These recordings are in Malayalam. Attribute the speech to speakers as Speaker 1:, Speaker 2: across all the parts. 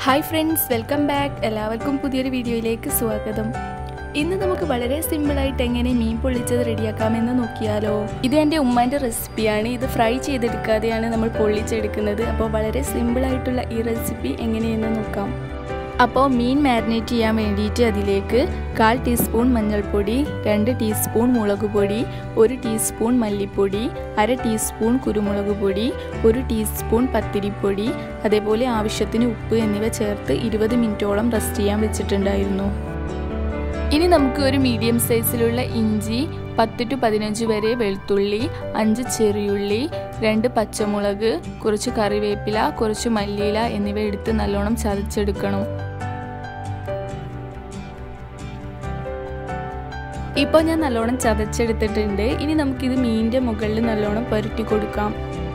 Speaker 1: ഹായ് ഫ്രണ്ട്സ് വെൽക്കം ബാക്ക് എല്ലാവർക്കും പുതിയൊരു വീഡിയോയിലേക്ക് സ്വാഗതം ഇന്ന് നമുക്ക് വളരെ സിമ്പിളായിട്ട് എങ്ങനെ മീൻ പൊള്ളിച്ചത് റെഡിയാക്കാമെന്ന് നോക്കിയാലോ ഇത് എൻ്റെ ഉമ്മാൻ്റെ റെസിപ്പിയാണ് ഇത് ഫ്രൈ ചെയ്തെടുക്കാതെയാണ് നമ്മൾ പൊള്ളിച്ചെടുക്കുന്നത് അപ്പോൾ വളരെ സിമ്പിളായിട്ടുള്ള ഈ റെസിപ്പി എങ്ങനെയെന്ന് നോക്കാം അപ്പോൾ മീൻ മാരിനേറ്റ് ചെയ്യാൻ വേണ്ടിയിട്ട് അതിലേക്ക് കാൽ ടീസ്പൂൺ മഞ്ഞൾപ്പൊടി രണ്ട് ടീസ്പൂൺ മുളക് പൊടി ഒരു ടീസ്പൂൺ മല്ലിപ്പൊടി അര ടീസ്പൂൺ കുരുമുളക് പൊടി ഒരു ടീസ്പൂൺ പത്തിരിപ്പൊടി അതേപോലെ ആവശ്യത്തിന് ഉപ്പ് എന്നിവ ചേർത്ത് ഇരുപത് മിനിറ്റോളം റെസ്റ്റ് ചെയ്യാൻ വെച്ചിട്ടുണ്ടായിരുന്നു ഇനി നമുക്ക് ഒരു മീഡിയം സൈസിലുള്ള ഇഞ്ചി പത്ത് ടു പതിനഞ്ച് വരെ വെളുത്തുള്ളി അഞ്ച് ചെറിയുള്ളി രണ്ട് പച്ചമുളക് കുറച്ച് കറിവേപ്പില കുറച്ച് മല്ലിയില എന്നിവ എടുത്ത് നല്ലോണം ചതച്ചെടുക്കണം ഇപ്പോൾ ഞാൻ നല്ലോണം ചതച്ചെടുത്തിട്ടുണ്ട് ഇനി നമുക്കിത് മീനിൻ്റെ മുകളിൽ നല്ലോണം പുരട്ടി കൊടുക്കാം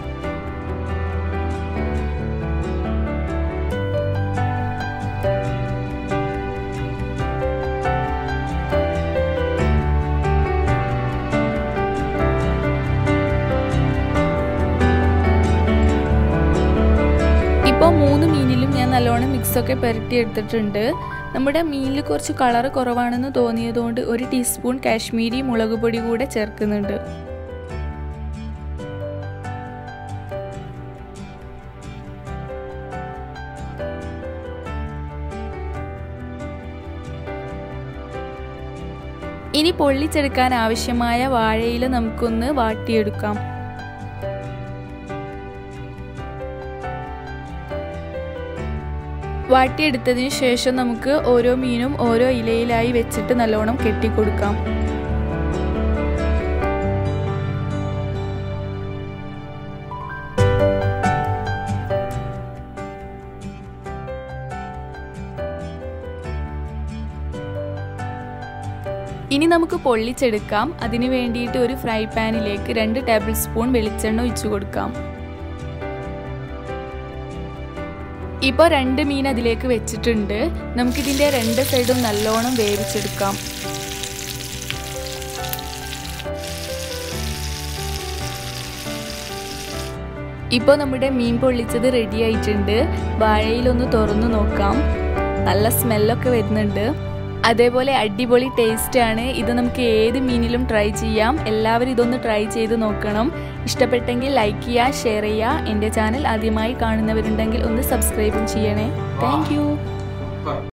Speaker 1: ഇപ്പോൾ മൂന്ന് മീനിലും ഞാൻ നല്ലോണം മിക്സൊക്കെ പുരട്ടി എടുത്തിട്ടുണ്ട് നമ്മുടെ മീനിൽ കുറച്ച് കളർ കുറവാണെന്ന് തോന്നിയതുകൊണ്ട് ഒരു ടീസ്പൂൺ കാശ്മീരി മുളക് പൊടി കൂടെ ചേർക്കുന്നുണ്ട് ഇനി പൊള്ളിച്ചെടുക്കാൻ ആവശ്യമായ വാഴയില നമുക്കൊന്ന് വാട്ടിയെടുക്കാം വാട്ടിയെടുത്തതിന് ശേഷം നമുക്ക് ഓരോ മീനും ഓരോ ഇലയിലായി വെച്ചിട്ട് നല്ലോണം കെട്ടിക്കൊടുക്കാം ഇനി നമുക്ക് പൊള്ളിച്ചെടുക്കാം അതിനു വേണ്ടിയിട്ട് ഒരു ഫ്രൈ പാനിലേക്ക് രണ്ട് ടേബിൾ സ്പൂൺ വെളിച്ചെണ്ണ ഒഴിച്ചു കൊടുക്കാം ഇപ്പോൾ രണ്ട് മീൻ അതിലേക്ക് വെച്ചിട്ടുണ്ട് നമുക്കിതിൻ്റെ രണ്ട് സൈഡും നല്ലോണം വേവിച്ചെടുക്കാം ഇപ്പോൾ നമ്മുടെ മീൻ പൊള്ളിച്ചത് റെഡി ആയിട്ടുണ്ട് വാഴയിലൊന്ന് തുറന്നു നോക്കാം നല്ല സ്മെല്ലൊക്കെ വരുന്നുണ്ട് അതേപോലെ അടിപൊളി ടേസ്റ്റ് ആണ് ഇത് നമുക്ക് ഏത് മീനിലും ട്രൈ ചെയ്യാം എല്ലാവരും ഇതൊന്ന് ട്രൈ ചെയ്ത് നോക്കണം ഇഷ്ടപ്പെട്ടെങ്കിൽ ലൈക്ക് ചെയ്യുക ഷെയർ ചെയ്യുക എൻ്റെ ചാനൽ ആദ്യമായി കാണുന്നവരുണ്ടെങ്കിൽ ഒന്ന് സബ്സ്ക്രൈബും ചെയ്യണേ താങ്ക്